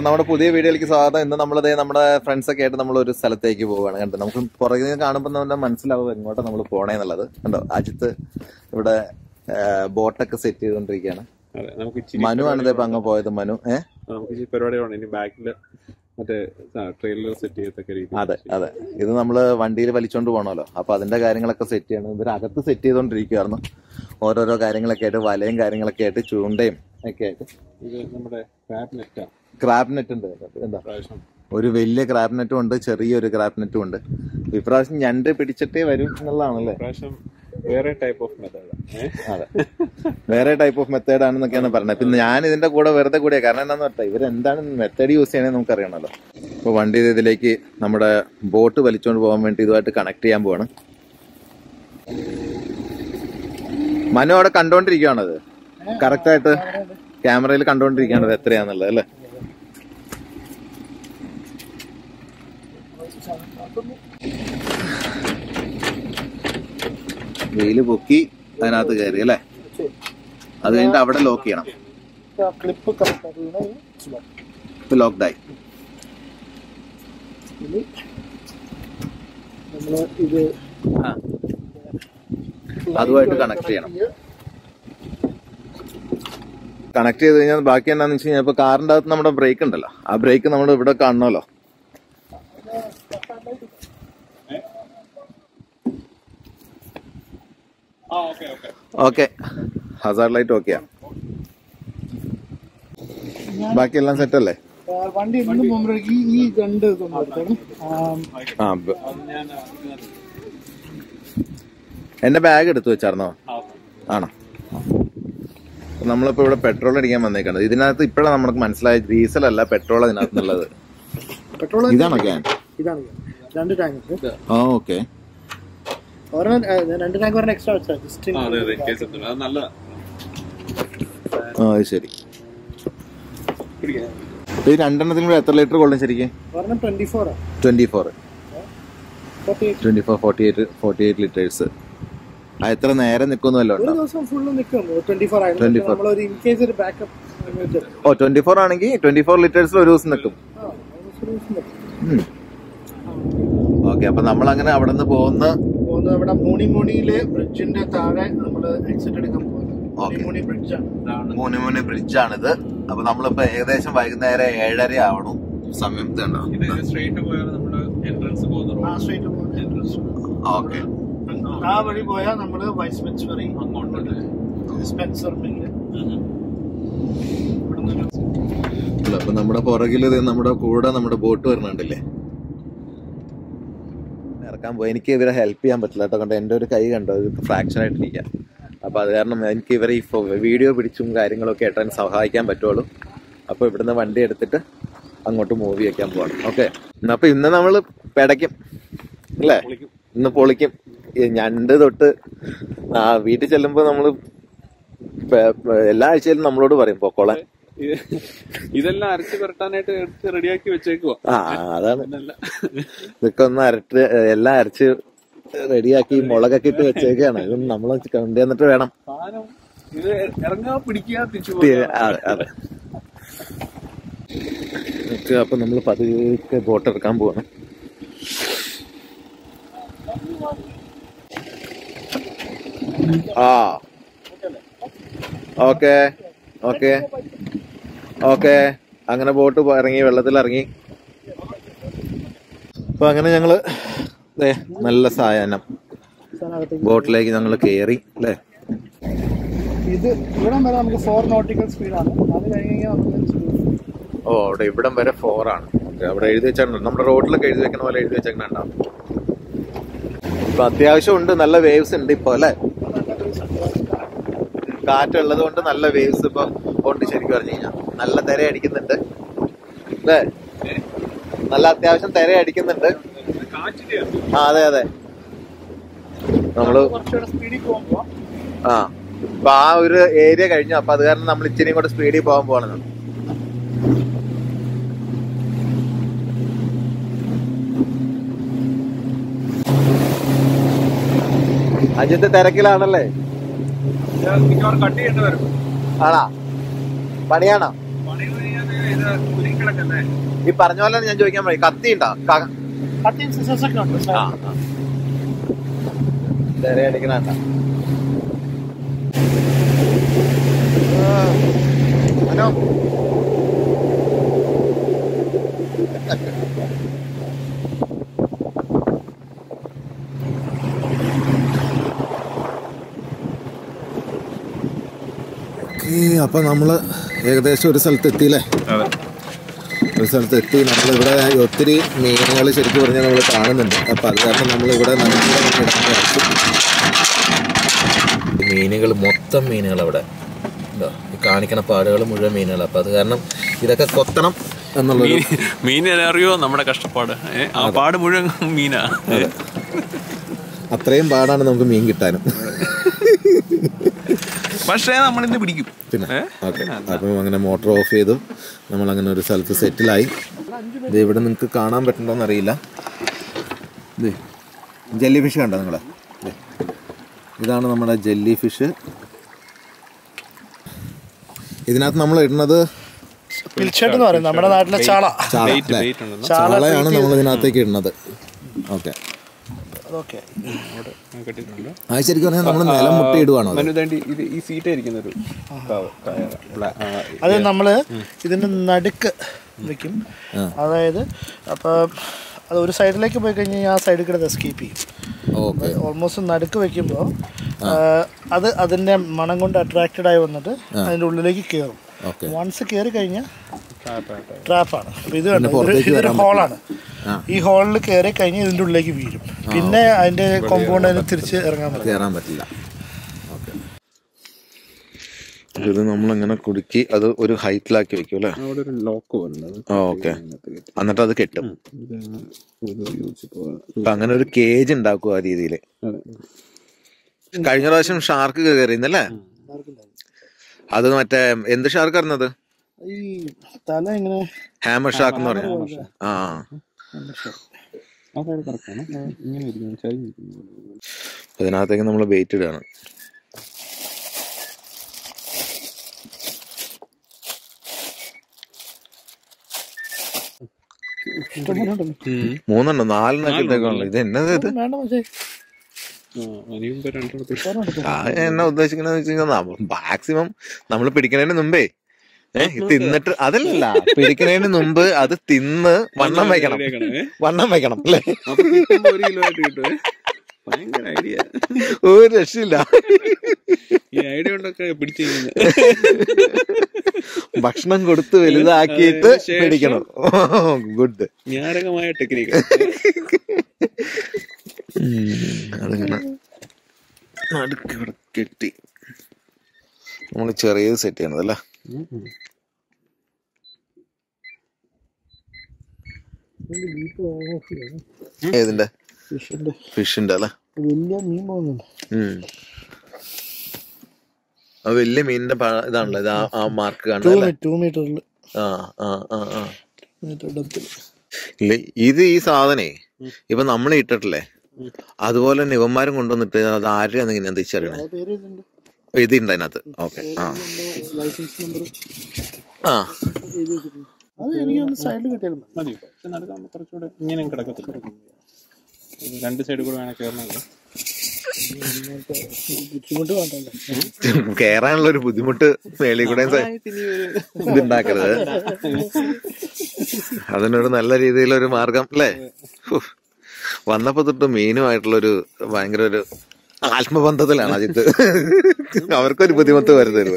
നമ്മുടെ പുതിയ വീഡിയോയിലേക്ക് സ്വാഗതം ഇന്ന് നമ്മളതേ നമ്മുടെ ഫ്രണ്ട്സ് ഒക്കെ ആയിട്ട് നമ്മൾ ഒരു സ്ഥലത്തേക്ക് പോവുകയാണ് കണ്ടോ നമുക്ക് പുറകിൽ നിന്ന് കാണുമ്പോൾ നമ്മുടെ മനസ്സിലാവും എങ്ങോട്ടാ നമ്മൾ പോണേന്നുള്ളത് കണ്ടോ അജിത്ത് ഇവിടെ ബോട്ടൊക്കെ സെറ്റ് ചെയ്തുകൊണ്ടിരിക്കുകയാണ് അതെ നമുക്ക് ഇച്ചിരി മനു ആണ് ഇതേ അങ്ങ് പോയത് മനു ഏ നമുക്ക് ഇച്ചിരി പരിപാടിയാണ് ഇനി ബാക്കില് മറ്റേ ട്രെയിലർ സെറ്റ് ചെയ്യത്തക്ക രീതി അതെ അതെ ഇത് നമ്മള് വണ്ടിയിൽ വലിച്ചോണ്ട് പോകണമല്ലോ അപ്പൊ അതിന്റെ കാര്യങ്ങളൊക്കെ സെറ്റ് ചെയ്യണം ഇവരകത്ത് സെറ്റ് ചെയ്തോണ്ടിരിക്കുവായിരുന്നു ഓരോരോ കാര്യങ്ങളൊക്കെ ആയിട്ട് വലയും കാര്യങ്ങളൊക്കെ ആയിട്ട് ചൂണ്ടയും ഒക്കെ ആയിട്ട് ഇത് നമ്മുടെ ക്രാബ് നെറ്റാ ക്രാബ് നെറ്റ് ഉണ്ട് എന്താ പ്രാവശ്യം ഒരു വലിയ ക്രാബ് നെറ്റും ഉണ്ട് ചെറിയൊരു ക്രാബ് നെറ്റും ഉണ്ട് ഇപ്രാവശ്യം ഞണ്ട് പിടിച്ചിട്ടേ വരും എന്നുള്ളതാണല്ലേ പ്രാവശ്യം വേറെ ടൈപ്പ് ഓഫ് മെത്തേഡ് അതെ വേറെ ടൈപ്പ് ഓഫ് മെത്തേഡ് ആണെന്നൊക്കെയാണ് പറഞ്ഞത് പിന്നെ ഞാൻ ഇതിന്റെ കൂടെ വെറുതെ കൂടിയാ കാരണം എന്താന്ന് പറഞ്ഞാൽ ഇവരെന്താണ് മെത്തേഡ് യൂസ് ചെയ്യണമെന്ന് നമുക്ക് അറിയണമല്ലോ അപ്പൊ വണ്ടി ഇത് ഇതിലേക്ക് നമ്മുടെ ബോട്ട് വലിച്ചുകൊണ്ട് പോകാൻ വേണ്ടി ഇതുമായിട്ട് കണക്ട് ചെയ്യാൻ പോവാണ് മനു അവിടെ കണ്ടോണ്ടിരിക്കുകയാണത് കറക്റ്റ് ആയിട്ട് ക്യാമറയിൽ കണ്ടോണ്ടിരിക്കുകയാണത് എത്രയാന്നുള്ളത് അല്ലേ വെയില് പൊക്കി അതിനകത്ത് കയറി അല്ലേ അത് കഴിഞ്ഞിട്ട് അവിടെ ലോക്ക് ചെയ്യണം ക്ലിപ്പ് കറക്റ്റ് ആക്കി ഇപ്പൊ ലോക്ക്ഡായി നമ്മള് ഇത് അതുമായിട്ട് കണക്ട് ചെയ്യണം കണക്ട് ചെയ്ത് കഴിഞ്ഞാൽ ബാക്കി എന്നാന്ന് വെച്ച് കഴിഞ്ഞാൽ ഇപ്പൊ കാറിന്റെ അകത്ത് നമ്മുടെ ബ്രേക്ക് ഉണ്ടല്ലോ ആ ബ്രേക്ക് നമ്മൾ ഇവിടെ കാണണമല്ലോ ആ okay okay okay hazard light ഓക്കെയാ ബാക്കിയെല്ലാം സെറ്റ് അല്ലേ ആ, വണ്ടി ഇന്ന് പോകുമ്പോഴേക്ക് ഈ രണ്ട് ഇതൊന്നും എടുക്കണം ആ ബ- അത് ഞാൻ എന്റെ ബാഗ് എടുത്തു വെച്ചായിരുന്നോ ആ, ആണോ അപ്പൊ നമ്മളിപ്പോ ഇവിടെ പെട്രോൾ അടിക്കാൻ വന്നേക്കാണ് ഇതിനകത്ത് ഇപ്പോഴാണ് നമുക്ക് മനസ്സിലായത് ഡീസൽ അല്ല പെട്രോൾ അതിനകത്തുള്ളത് പെട്രോൾ ഇതാണോ ക്യാൻ ഇതാണ് രണ്ട് ടാങ്ക് ആ ഓക്കെ ഒരെണ്ണം ആ, ഞാൻ രണ്ട് ടാങ്ക് ഒരെണ്ണം എക്സ്ട്രാ വെച്ചാൽ ജസ്റ്റ് ആ, അതെ അതെ കേസ് അത് നല്ല ആ അത് ശരി പിടിക്കാം അപ്പൊ ഈ രണ്ടെണ്ണത്തിനും കൂടെ എത്ര ലിറ്റർ കൊള്ളും ശരിക്കും ഒരെണ്ണം ട്വന്റി ഫോർ ആണ് twenty four forty eight twenty four forty eight forty eight litres ആ എത്ര നേരം നിൽക്കുമല്ലോ ഒരു ദിവസം ഫുള്ള് നിൽക്കും ട്വന്റി ഫോർ ആയിരുന്നു 24. നമ്മളൊരു ഇൻ കേസ് ഒരു ബാക്കപ്പ് ഓ ട്വന്റി ഫോർ ആണെങ്കിൽ ട്വന്റി ഫോർ ലിറ്റേഴ്സിൽ ഒരു ദിവസം നിൽക്കും ഓക്കെ അപ്പൊ നമ്മൾ അങ്ങനെ അവിടെ നിന്ന് പോകുന്ന പോകുന്നത് ഇവിടെ മൂണി മൂണിയിലെ ബ്രിഡ്ജിന്റെ താഴെ നമ്മൾ എക്സിറ്റ് എടുക്കാൻ പോകുന്നത് മൂണി Okay. മൂണി ബ്രിഡ്ജാണ് ഇതാണ് മൂന്നുമൂന്ന് ബ്രിഡ്ജാണിത് അപ്പൊ നമ്മളിപ്പോ ഏകദേശം വൈകുന്നേരം ഏഴര ആവണം സമയം ഇത് കണ്ടോ ഇത് സ്ട്രേറ്റ് പോയാൽ നമ്മുടെ എൻട്രൻസ് പോകുന്ന ആ റോഡ് സ്ട്രേറ്റ് പോകുന്നത് എൻട്രൻസ് ഓക്കെ ആ വഴി പോയാൽ നമ്മള് വൈസ് വഴി അങ്ങോട്ട് സ്പെൻസർ മില്ല് അപ്പൊ നമ്മുടെ പുറകില് ദേ നമ്മുടെ കൂടെ നമ്മുടെ ബോട്ട് വരണുണ്ടല്ലേ ഇറക്കാൻ പോയി എനിക്ക് ഇവരെ ഹെൽപ്പ് ചെയ്യാൻ പറ്റില്ല കേട്ടോ കണ്ടോ എന്റെ ഒരു കൈ കണ്ടോ ഇത് ഫ്രാക്ഷൻ ആയിട്ടിരിക്കുക അപ്പൊ അത് കാരണം എനിക്ക് ഇവരെ ഈ വീഡിയോ പിടിച്ചും കാര്യങ്ങളൊക്കെ ആയിട്ട് എനിക്ക് സഹായിക്കാൻ പറ്റുള്ളൂ അപ്പൊ ഇവിടുന്ന് വണ്ടി എടുത്തിട്ട് അങ്ങോട്ട് മൂവി വെക്കാൻ പോവാണ് ഓക്കെ അപ്പൊ ഇന്ന് നമ്മള് പെടയ്ക്കും അല്ലേ പൊളിക്കും. ഇന്ന് പൊളിക്കും ഈ ഞണ്ട് തൊട്ട് ആ വീട്ടിൽ ചെല്ലുമ്പോ നമ്മള് പെ- പെ- എല്ലാ ആഴ്ചയിലും നമ്മളോട് പറയും പൊക്കോളാൻ ഇത് ഇതെല്ലാം അരച്ച് പുരട്ടാനായിട്ട് എടുത്ത് റെഡിയാക്കി വെച്ചേക്കുവാ ആ അതാണ് പിന്നല്ല ഇതൊക്കെ ഒന്ന് അരട്ട് എല്ലാം അരച്ച് റെഡിയാക്കി മുളകൊക്കെ ഇട്ട് വെച്ചേക്കാണ് ഇതൊന്നും നമ്മൾ കൊണ്ടു വന്നിട്ട് വേണം സാധനം ഇത് ഇറങ്ങാ പിടിക്കുക തിരിച്ചു തി- പോവുക. അതെ അതെ ഓക്കെ അപ്പൊ നമ്മൾ പതുക്കെ ബോട്ട് ഇറക്കാൻ പോവാണ് ആ ഓക്കെ ഓക്കെ ഓക്കെ അങ്ങനെ ബോട്ട് പോ- ഇറങ്ങി വെള്ളത്തിൽ ഇറങ്ങി അപ്പൊ അങ്ങനെ ഞങ്ങള് ദേ നല്ല സായാഹ്നം ബോട്ടിലേക്ക് ഞങ്ങൾ കയറി അല്ലേ ഇത് ഇവിടെ വരെ നമുക്ക് ഫോർ നോട്ടിക്കൽ സ്പീഡാണ് അത് കഴിഞ്ഞ് കഴിഞ്ഞാൽ നമുക്ക് ഓ അവിടെ ഇവിടം വരെ ഫോർ ആണ് ഓക്കെ അവിടെ എഴുതി വെച്ചിട്ടുണ്ട് നമ്മുടെ റോഡിലൊക്കെ എഴുതി വെക്കുന്ന പോലെ എഴുതി വെച്ചേക്കണുണ്ടാവും ഇപ്പൊ അത്യാവശ്യം ഉണ്ട് നല്ല വേവ്സ് ഉണ്ട് ഇപ്പൊ അല്ലെ കാറ്റുള്ളത് കൊണ്ട് നല്ല വേവ്സ് ഇപ്പൊ ഉണ്ട് ശരിക്കും പറഞ്ഞു കഴിഞ്ഞാൽ നല്ല തിര അടിക്കുന്നുണ്ട് അല്ലേ നല്ല അത്യാവശ്യം തിര അടിക്കുന്നുണ്ട് ഇത് കാറ്റിന്റെയാണ് ആ അതെ അതെ നമ്മള് കുറച്ചുകൂടെ സ്പീഡിൽ പോകുമ്പോൾ ആ അപ്പൊ ആ ഒരു ഏരിയ കഴിഞ്ഞു അപ്പൊ അത് കാരണം നമ്മൾ ഇച്ചിരി കൂടെ സ്പീഡിൽ പോകാൻ പോകണം അജിത്ത് തിരക്കിലാണല്ലേ മിക്കവാറും കട്ട് ചെയ്യേണ്ടി വരും ആണാ പണിയാണോ പണി ഈ പറഞ്ഞ പോലെ ഞാൻ ചോദിക്കാൻ പറയും കത്തി ഉണ്ടോ കട്ടിങ് സിസേഴ്സ് ഒക്കെ ഉണ്ട് അടിക്കണ ഹലോ അപ്പൊ നമ്മള് ഏകദേശം ഒരു സ്ഥലത്ത് എത്തിയില്ലേ ഒരു സ്ഥലത്ത് എത്തി നമ്മളിവിടെ ഒത്തിരി മീനുകൾ ശരിക്കും പറഞ്ഞാൽ നമ്മൾ കാണുന്നുണ്ട് അപ്പം അത് കാരണം നമ്മളിവിടെ മീനുകൾ മൊത്തം മീനുകൾ അവിടെ ഇതാ, ഈ കാണിക്കണ പാടുകൾ മുഴുവൻ മീനുകൾ അപ്പം അത് കാരണം ഇതൊക്കെ കൊത്തണം എന്നുള്ളൊരു മീനിനെ അറിയോ നമ്മുടെ കഷ്ടപ്പാട് ഏ, ആ പാട് മുഴുവൻ മീനാ ഏ. അത്രയും പാടാണ് നമുക്ക് മീൻ കിട്ടാനും പക്ഷേ നമ്മളിന്ന് പിടിക്കും പിന്നെ ഏ? ഓക്കെ അപ്പം അങ്ങനെ മോട്ടോർ ഓഫ് ചെയ്തു നമ്മൾ അങ്ങനെ ഒരു സ്ഥലത്ത് സെറ്റിലായി ഇത് ഇവിടെ നിങ്ങൾക്ക് കാണാൻ പറ്റുന്നുണ്ടോന്ന് അറിയില്ല ഇത് ജെല്ലി ഫിഷ് കണ്ടോ നിങ്ങൾ ഇതാണ് നമ്മുടെ ജെല്ലി ഫിഷ് ഇതിനകത്ത് നമ്മൾ ഇടുന്നത് പിൽച്ചേട്ട് എന്ന് പറയും നമ്മുടെ നാട്ടിലെ ചാള ചാള Bait, അല്ലേ? bait ഉണ്ടല്ലോ. ചാളയാണ് നമ്മൾ ഇതിനകത്തേക്ക് ഇടുന്നത് ഓക്കെ അതൊക്കെ അവിടെ കെട്ടിയിട്ടുണ്ട് അത് ശരിക്കും പറഞ്ഞാൽ നമ്മൾ നിലം മുട്ടിയിടുവാണോ അത്? മനുതാണ്ടി ഇത് ഈ സീറ്റ് ഇരിക്കുന്ന ഒരു അത് നമ്മള് ഇതിന്റെ നടുക്ക് വെക്കും അതായത് അപ്പൊ അത് ഒരു സൈഡിലേക്ക് പോയി കഴിഞ്ഞാൽ ആ സൈഡിൽ കൂടെ എസ്കേപ്പ് ചെയ്യും ഓക്കെ ഓൾമോസ്റ്റ് നടുക്ക് വെക്കുമ്പോൾ അത് അതിന്റെ മണം കൊണ്ട് അട്രാക്റ്റഡ് ആയി വന്നിട്ട് അതിന്റെ ഉള്ളിലേക്ക് കയറും ഓക്കെ വൺസ് കയറി കഴിഞ്ഞാൽ ട്രാപ്പാണ് അപ്പൊ ഇത് കണ്ടോ ഇതൊരു- പുറത്തേക്ക് ഇതൊരു വരാൻ ഹോളാണ് ആ. ഈ ഹോളിൽ കയറി കഴിഞ്ഞാൽ ഇതിന്റെ ഉള്ളിലേക്ക് വീഴും പിന്നെ അതിന്റെ കോമ്പൗണ്ട് അതിന് തിരിച്ച് ഇറങ്ങാൻ പറ്റും കയറാൻ പറ്റില്ല ഓക്കെ ഇത് നമ്മളിങ്ങനെ കുടുക്കി അത് ഒരു ഹൈറ്റിലാക്കി വെക്കും അല്ലേ അവിടെ ഒരു ലോക്ക് വരുന്നത് ആ ഓക്കെ എന്നിട്ട് അത് കെട്ടും അപ്പൊ അങ്ങനെ ഒരു കേജ് ഉണ്ടാക്കും ആ രീതിയിൽ കഴിഞ്ഞ പ്രാവശ്യം ഷാർക്ക് കയറിയെന്നല്ലേ അത് മറ്റേ എന്ത് ഷാർക്ക് അറിഞ്ഞത് ഈ തല ഇങ്ങനെ ഹാമർ ഷാർക്ക് എന്ന് പറയാം ആ അതവിടെ കറക്റ്റാണ് ഇങ്ങനെ ഇരിക്കുന്നു ചരിഞ്ഞിരിക്കുന്നു അതിനകത്തേക്ക് നമ്മൾ വെയിറ്റ് ഇടുകയാണ് മൂന്നെണ്ണം നാലെണ്ണം ഇട്ടേക്കാണല്ലോ ഇത് എന്നത് ഇത് വേണ്ട പക്ഷേ ഇനിയും ഇപ്പൊ രണ്ടെണ്ണത്തിൽ ആ എന്നാ ഉദ്ദേശിക്കണെന്ന് വെച്ച് കഴിഞ്ഞാൽ മാക്സിമം നമ്മൾ പിടിക്കണതിന് മുമ്പേ ഏഹ് തിന്നിട്ട് അതല്ല പിടിക്കണതിന് മുമ്പ് അത് തിന്ന് വണ്ണം വെക്കണം ഏ? വണ്ണം വെക്കണം അല്ലേ അപ്പൊ കിട്ടുമ്പോ ഒരു കിലോ ആയിട്ട് കിട്ടും ഭയങ്കര ഐഡിയ ഒരു രക്ഷയില്ല ഈ ഐഡിയ കൊണ്ടൊക്കെ പിടിച്ചു ഭക്ഷണം കൊടുത്ത് വലുതാക്കിയിട്ട് അതിന് പിടിക്കണം ഗുഡ് ഞാരകമായ ടെക്നിക്ക് അതിങ്ങനെ നടുക്ക് ഇവിടെ കെട്ടി നമ്മൾ ചെറിയത് സെറ്റ് ചെയ്യണത് അല്ലേ ഏതിന്റെ ഫിഷിന്റെ ഫിഷിന്റെ അല്ലേ വലിയ മീൻ പോകുന്നുണ്ട് ഉം. ആ വലിയ മീനിന്റെ പഴ- ഇതാണല്ലോ ഇത് ആ- ആ മാർക്ക് ടു കാണുന്നത് അല്ലേ മീറ്റർ ടു മീറ്ററിൽ ആ ആ ആ ആ മീറ്റർ ഡെപ്തിൽ ഇല്ല ഇത് ഈ സാധനേ ഇപ്പൊ നമ്മൾ ഇട്ടിട്ടില്ലേ അതുപോലെ തന്നെ ഇവന്മാരും കൊണ്ടുവന്നിട്ട് അത് ആരുടെയാന്ന് ഇങ്ങനെ തിരിച്ചറിയണേ പേര് ഇതുണ്ട് ഇത് ഉണ്ട് അതിനകത്ത് ഓക്കെ ആ ലൈസൻസ് നമ്പർ ആ അത് എനിക്ക് ഒന്ന് സൈഡിൽ കിട്ടിയാലും മതി. മതി പക്ഷെ നടക്കാൻ കുറച്ചുകൂടെ ഇങ്ങനെ കിടക്കത്തില്ല ഇത് രണ്ട് സൈഡ് കൂടെ വേണേ കയറണമെങ്കിൽ ബുദ്ധിമുട്ട് വേണ്ടല്ലോ കേറാനുള്ള ഒരു ബുദ്ധിമുട്ട് മേളിൽ കൂടെ ഇതുണ്ടാക്കരുത് അതിനൊരു നല്ല രീതിയിലൊരു മാർഗം അല്ലേ ഉഫ്. വന്നപ്പോ തൊട്ട് മീനുമായിട്ടുള്ളൊരു ഭയങ്കര ഒരു ആത്മബന്ധത്തിലാണ് അജിത്ത് അവർക്കൊരു ബുദ്ധിമുട്ട് വരുത്തരുത്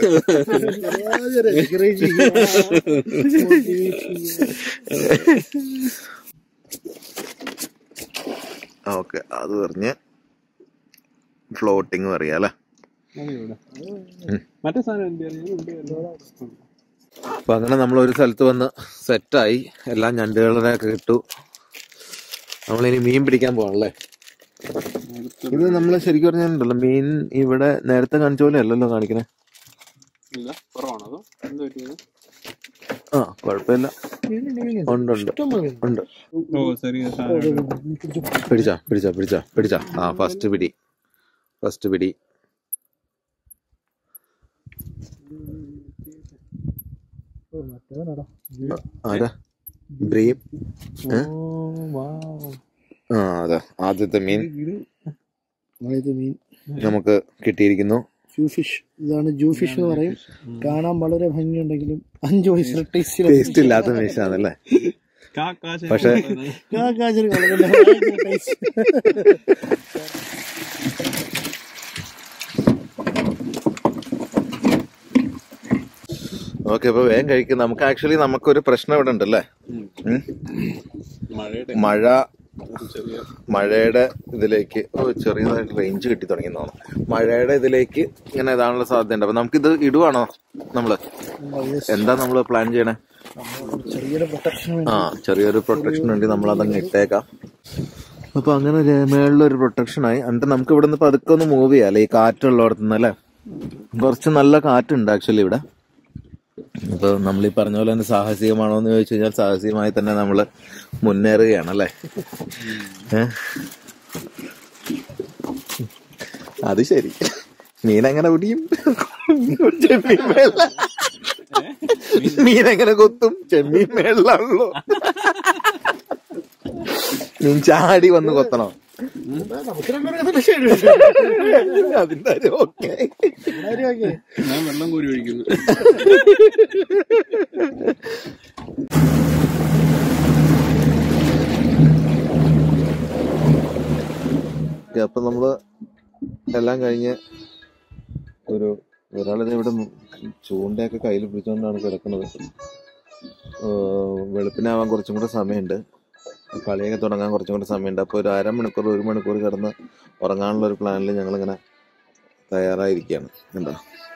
ഓക്കെ അത് പറഞ്ഞ് ഫ്ലോട്ടിങ് പറയാ അല്ലേ മറ്റേ സാധനം എന്തായിരുന്നു അപ്പൊ അങ്ങനെ നമ്മൾ ഒരു സ്ഥലത്ത് വന്ന് സെറ്റായി എല്ലാം ഞണ്ടുകളുടെ ഒക്കെ കിട്ടു നമ്മളിനി മീൻ പിടിക്കാൻ പോകണല്ലേ ഇത് നമ്മൾ ശരിക്കും പറഞ്ഞാലുണ്ടല്ലോ മീൻ ഇവിടെ നേരത്തെ കാണിച്ച പോലെ അല്ലല്ലോ കാണിക്കണേ ഇല്ല കുറവാണോ അതോ എന്താ പറ്റിയത് ആ കുഴപ്പമില്ല ഉണ്ട് ഉണ്ട് ഉണ്ട് ഓ ചെറിയ സാധനം പിടിച്ചാ പിടിച്ചാ പിടിച്ചാ പിടിച്ചാ ആ ഫസ്റ്റ് പിടി ഫസ്റ്റ് പിടി മറ്റേതാടാ ആരാ ബ്രീം ഏ? ഓ വാവ് ആ അതെ ആദ്യത്തെ മീൻ ഇത് മീൻ നമുക്ക് കിട്ടിയിരിക്കുന്നു ജൂ ഫിഷ് ഇതാണ് ജൂ ഫിഷ് എന്ന് പറയും കാണാൻ വളരെ ഭംഗിയുണ്ടെങ്കിലും അഞ്ച് വയസ്സിൽ ടേസ്റ്റ് ടേസ്റ്റ് ഇല്ലാത്ത മീനാണല്ലേ പക്ഷേ ഓക്കെ അപ്പൊ വേഗം കഴിക്കും നമുക്ക് ആക്ച്വലി നമുക്കൊരു പ്രശ്നം ഇവിടെ ഉണ്ടല്ലേ ഉം? മഴയുടെ മഴ ചെറിയ മഴയുടെ ഇതിലേക്ക് ഓ ചെറിയതായിട്ട് റേഞ്ച് കിട്ടി തുടങ്ങിയെന്നാണ് മഴയുടെ ഇതിലേക്ക് ഇങ്ങനെ ഇതാണുള്ള സാധ്യതയുണ്ട് അപ്പൊ നമുക്കിത് ഇടുവാണോ നമ്മള് എന്താ നമ്മള് പ്ലാൻ ചെയ്യണേ ചെറിയൊരു പ്രൊട്ടക്ഷന് ആ ചെറിയൊരു പ്രൊട്ടക്ഷൻ വേണ്ടി നമ്മൾ അതങ്ങ് ഇട്ടേക്കാം അപ്പൊ അങ്ങനെ രെ- മേളിലൊരു പ്രൊട്ടക്ഷൻ ആയി എന്നിട്ട് നമുക്ക് ഇവിടെ നിന്ന് പതുക്കെ ഒന്ന് മൂവ് ചെയ്യാം അല്ലെ ഈ കാറ്റുള്ളടത്ത് നിന്ന് അല്ലേ കുറച്ച് നല്ല കാറ്റുണ്ട് ആക്ച്വലി ഇവിടെ അപ്പൊ നമ്മൾ ഈ പറഞ്ഞ പോലെ തന്നെ സാഹസികമാണോ എന്ന് ചോദിച്ചു കഴിഞ്ഞാൽ സാഹസികമായി തന്നെ നമ്മൾ മുന്നേറുകയാണ് അല്ലേ ഏ? അത് ശരി മീനെങ്ങനെ പിടിയും ചെമ്മീൻ മേളില. മീനെങ്ങനെ കൊത്തും ചെമ്മീൻ മേളിലാണല്ലോ മീൻ ചാടി വന്ന് കൊത്തണോ അതിന്റെ ഓക്കെ ഞാൻ വെള്ളം കോരി ഒഴിക്കുന്നു അപ്പൊ നമ്മള് എല്ലാം കഴിഞ്ഞ് ഒരു ഒരാളിത് ഇവിടെ ചൂണ്ടയൊക്കെ കയ്യിൽ പിടിച്ചുകൊണ്ടാണ് കിടക്കുന്നത് ഏഹ് വെളുപ്പിനാവാൻ കുറച്ചും കൂടെ സമയമുണ്ട് കളിയൊക്കെ തുടങ്ങാൻ കുറച്ചും കൂടെ സമയമുണ്ട് അപ്പോൾ ഒരു അരമണിക്കൂർ ഒരു മണിക്കൂർ കിടന്ന് ഉറങ്ങാനുള്ള ഒരു പ്ലാനിൽ ഞങ്ങളിങ്ങനെ തയ്യാറായിരിക്കുകയാണ് എന്താ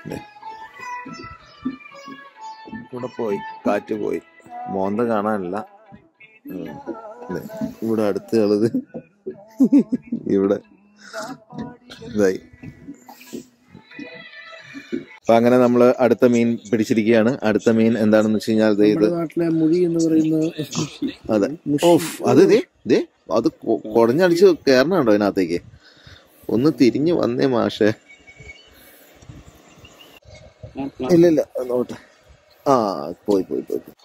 ഇവിടെ പോയി കാറ്റ് പോയി മോന്ത കാണാനില്ല ഉം. ദേ, ഇവിടെ അടുത്തുള്ളത് ഇവിടെ ഇതായി അപ്പൊ അങ്ങനെ നമ്മള് അടുത്ത മീൻ പിടിച്ചിരിക്കുകയാണ് അടുത്ത മീൻ എന്താണെന്ന് വെച്ച് കഴിഞ്ഞാൽ ദേ ഇത് നമ്മുടെ നാട്ടിലെ മുഴി എന്ന് പറയുന്ന അതെ ഓഫ് അത് ദേ ദേ അത് കൊ- കുടഞ്ഞടിച്ച് കയറണുണ്ടോ അതിനകത്തേക്ക് ഒന്ന് തിരിഞ്ഞു വന്നേ മാഷേ ഇല്ല ഇല്ല നോട്ടെ ആ പോയി പോയി പോയി പോയി.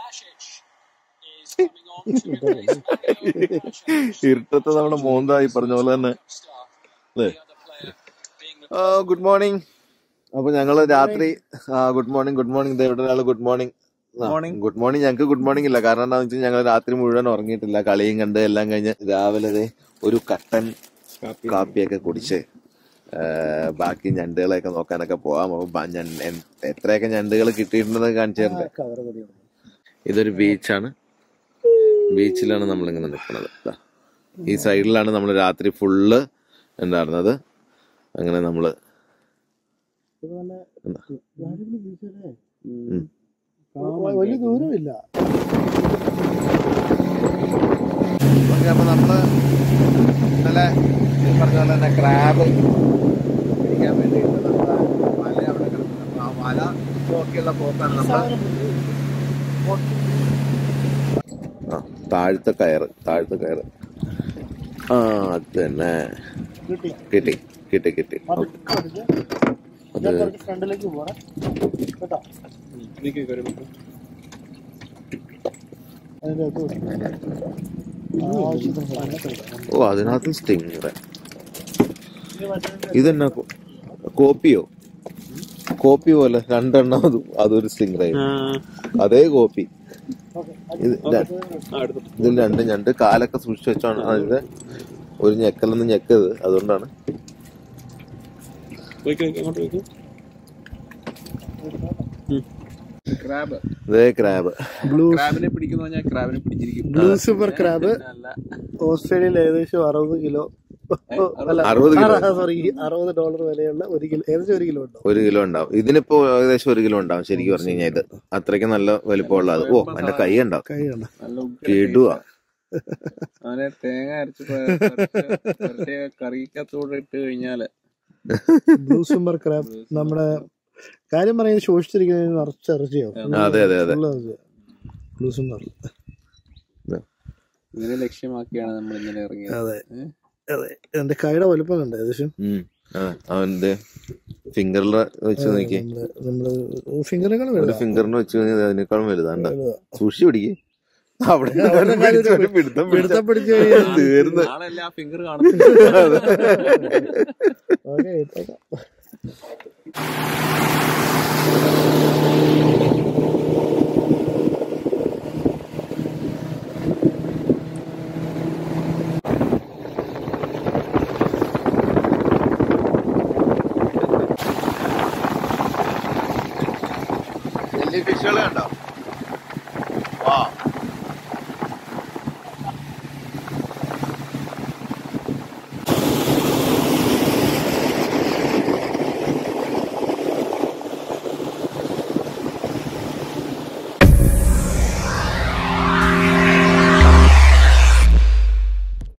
ഇരുട്ടത്ത് നമ്മുടെ മോന്തായി പറഞ്ഞ പോലെ തന്നെ അല്ലേ ഗുഡ് മോർണിംഗ് അപ്പൊ ഞങ്ങള് രാത്രി ആ ഗുഡ് മോർണിംഗ് ഗുഡ് മോർണിംഗ് ഇവിടെ ഒരാള് ഗുഡ് മോർണിംഗ് ഗുഡ് മോർണിംഗ് ഞങ്ങൾക്ക് ഗുഡ് മോർണിംഗ് ഇല്ല കാരണം എന്താണെന്ന് വെച്ചാൽ ഞങ്ങൾ രാത്രി മുഴുവൻ ഉറങ്ങിയിട്ടില്ല കളിയും കണ്ട് എല്ലാം കഴിഞ്ഞ് രാവിലെ ദേ ഒരു കട്ടൻ കാപ്പിയൊക്കെ കുടിച്ച് ആ, ബാക്കി ഞണ്ടുകളെയൊക്കെ നോക്കാനൊക്കെ പോവാം അപ്പൊ ബ- ഞണ്ട് എൻ- എത്രയൊക്കെ ഞണ്ടുകൾ കിട്ടിയിട്ടുണ്ടെന്ന് കാണിച്ചു തരണ്ടേ കവർ കൂടി ഇതൊരു ബീച്ചാണ് ബീച്ചിലാണ് നമ്മൾ ഇങ്ങനെ നിൽക്കുന്നത് ദാ. ഈ സൈഡിലാണ് നമ്മൾ രാത്രി ഫുള്ള് ഉണ്ടായിരുന്നത് അങ്ങനെ നമ്മള് എന്താ? ഉം. വലിയ ദൂരമില്ല ഓക്കെ അപ്പൊ നമ്മള് ഇന്നലെ ഈ പറഞ്ഞ പോലെ തന്നെ ക്രാബ് പിടിക്കാൻ വേണ്ടിയിട്ട് നമ്മള് വല അവിടെ കിടക്കുന്നു ആ വല നോക്കിയുള്ള പോക്കാണ് നമ്മള് ആ താഴത്തെ കയറ് താഴത്തെ കയറ് ആ അത് തന്നെ കിട്ടി കിട്ടി കിട്ടി കിട്ടി പതുക്കെ പതുക്കെ അത് ഞാൻ കുറച്ച് ഫ്രണ്ടിലേക്ക് പോരാ കേട്ടോ അതിന്റെ അകത്ത് വെച്ച്. ആവശ്യത്തിന് സ്ഥലത്ത് ഓ അതിനകത്ത് സ്റ്റിങ്ങർ ഇതെന്നാ കോ- കോപ്പിയോ കോപ്പി പോലെ രണ്ടെണ്ണം അതും അതൊരു സ്റ്റിങ്ങർ ആയി അതേ കോപ്പി ഓക്കെ ഇത് ര- ഇതിൽ രണ്ട് ഞണ്ട് കാലൊക്കെ സൂക്ഷിച്ചു വെച്ചാണ് അതിന്റെ ഒരു ഞെക്കലൊന്ന് ഞെക്കത് അതുകൊണ്ടാണ് ക്രാബ് ഇതേ ക്രാബ് ബ്ലൂ ക്രാബിനെ പിടിക്കുന്ന ഞാൻ ക്രാബിനെ പിടിച്ചിരിക്കും ബ്ലൂ സൂപ്പർ ക്രാബ് അല്ല ഓസ്ട്രേലിയയിൽ ഏകദേശം അറുപത് കിലോ അല്ല അറുപത് കിലോ സോറി അറുപത് ഡോളർ വിലയുള്ള ഒരു കിലോ ഏകദേശം ഒരു കിലോ ഉണ്ടോ ഒരു കിലോ ഉണ്ടാവും ഇതിനിപ്പോ ഏകദേശം ഒരു കിലോ ഉണ്ടാവും ശരിക്കും പറഞ്ഞു കഴിഞ്ഞാൽ ഇത് അത്രയ്ക്ക് നല്ല വലിപ്പമുള്ള അത് ഓ എന്റെ കൈ ഉണ്ടാവും കൈ കണ്ട നല്ല ഉഗ്ര കിടുവാ അവനെ തേങ്ങ അരച്ച് കറിക്കത്തോടെ ഇട്ട് കഴിഞ്ഞാല് ബ്ലൂ സൂപ്പർ ക്രാബ് നമ്മുടെ കാര്യം പറയുന്നത് ശോഷിച്ചിരിക്കുന്നത് നിറച്ച് ഇറച്ചിയാവും അതെ അതെ അതെ ബ്ലൂ സൂപ്പർ ഇതിനെ ലക്ഷ്യമാക്കിയാണ് നമ്മൾ ഇന്നലെ ഇറങ്ങിയത് അതെ അതെ എന്റെ കൈയുടെ വലുപ്പം കണ്ട ഏകദേശം ഉം. അതെ അവന്റെ ഫിംഗറിൽ വെച്ച് നോക്കി നമ്മള് നമ്മള് ഫിംഗറുകൾ ഒരു ഫിംഗറിന് വെച്ച് കഴിഞ്ഞാൽ അതിനേക്കാളും വലുതാണ്ട സൂക്ഷിച്ചു പിടിക്ക് അവിടെ അവിടെ പിടിച്ച് ഒരു പിടുത്തം പിടുത്തം പിടിച്ച പിടിച്ച് കഴിഞ്ഞാൽ തീർന്ന് നാളെ ആ ഫിംഗർ കാണുന്നു ഓക്കെ ഇട്ടേക്കാം വലിയ ഫിഷുകൾ കണ്ടോ